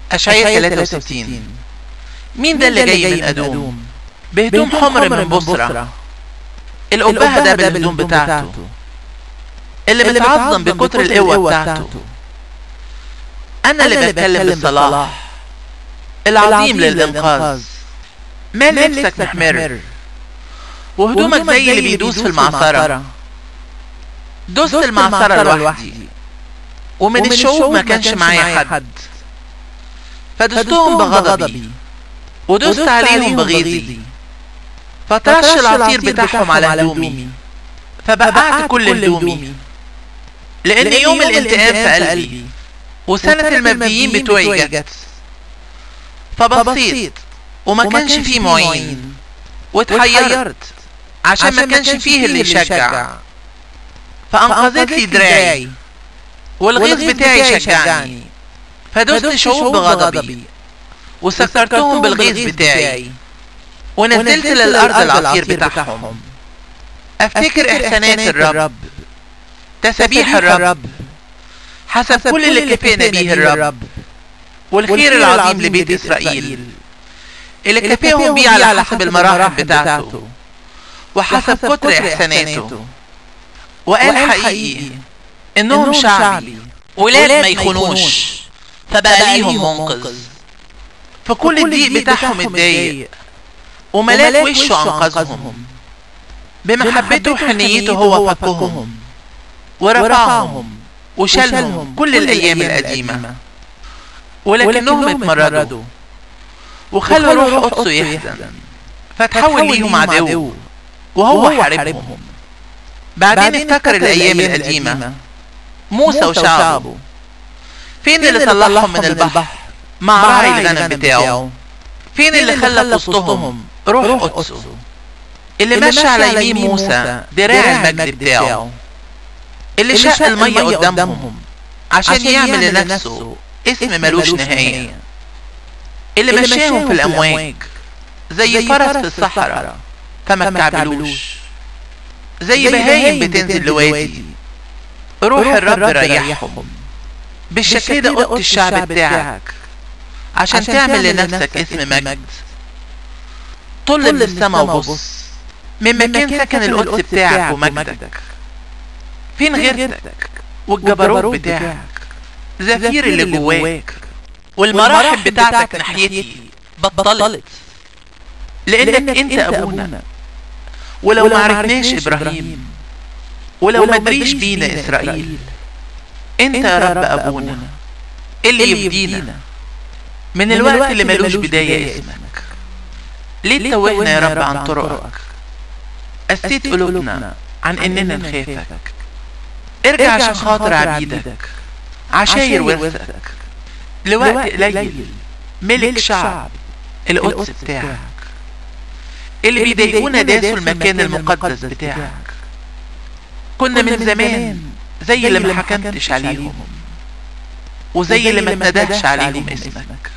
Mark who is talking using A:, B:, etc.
A: أشعياء 63 مين ده اللي جاي من أدوم بهدوم حمر من بصرة الأبهة ده بالهدوم بتاعته اللي بتعظم بكتر القوة بتاعته أنا اللي بتكلم بالصلاح العظيم للإنقاذ مال لبسك محمر وهدومك زي اللي بيدوس في المعصرة دوست المعصرة لوحدي ومن الشعوب ما كانش معايا حد فدستهم بغضبي ودست عليهم بغيظي فطرش العصير بتاعهم على هدومي فبقعت كل هدومي لأن يوم الانتقام في قلبي وسنة المبديين بتوعي جت فبصيت وما كانش فيه معين واتحيرت عشان ما كانش فيه اللي يشجع فأنقذت لي دراعي والغيظ بتاعي شجعني فدست شعوب بغضبي وسكرتهم بالغيظ بتاعي ونزلت للأرض العصير بتاعهم أفتكر إحسانات الرب تسبيح الرب حسب كل اللي كفينا بيه الرب والخير العظيم لبيت إسرائيل اللي كفيهم بيه على حسب المراحل بتاعته وحسب كتر إحساناته وقال حقيقي إنهم شعبي ولاد ما يخونوش فبقى ليهم منقذ فكل الضيق بتاعهم اتضايق وملاك وشه أنقذهم بمحبته وحنيته هو فكهم ورفعهم وشالهم كل الأيام القديمة ولكنهم اتمردوا وخلوا روح قدسه يحزن فتحول ليهم عدو وهو حاربهم بعدين افتكر الأيام القديمة موسى وشعبه فين اللي طلعهم من البحر مع راعي الغنم بتاعه فين اللي خلى في وسطهم روح قدسه اللي مشى على يمين موسى دراع المجد بتاعه اللي شق المية قدامهم عشان يعمل لنفسه اسم ملوش نهاية اللي مشاهم في الأمواج زي فرس في الصحراء فما تعبلوش زي بهايم بتنزل لوادي روح الرب ريحهم بالشكل ده قدت الشعب بتاعك عشان تعمل لنفسك اسم مجد طل من السما وبص من مكان سكن القدس بتاعك ومجدك فين غيرتك والجبروت بتاعك زفير اللي جواك والمراحب بتاعتك ناحيتي بطلت لانك انت ابونا ولو ما عرفناش ابراهيم ولو ما دريش بينا اسرائيل انت يا رب ابونا اللي يفدينا من الوقت اللي ملوش بداية اسمك ليه توهنا يا رب عن طرقك قسيت قلوبنا عن اننا نخافك ارجع عشان خاطر عبيدك عشاير ورثك لوقت قليل ملك شعب القدس بتاعك اللي بيضايقونا داسوا المكان المقدس بتاعك كنا من زمان زي اللي ما حكمتش عليهم وزي اللي ما اتندهش عليهم اسمك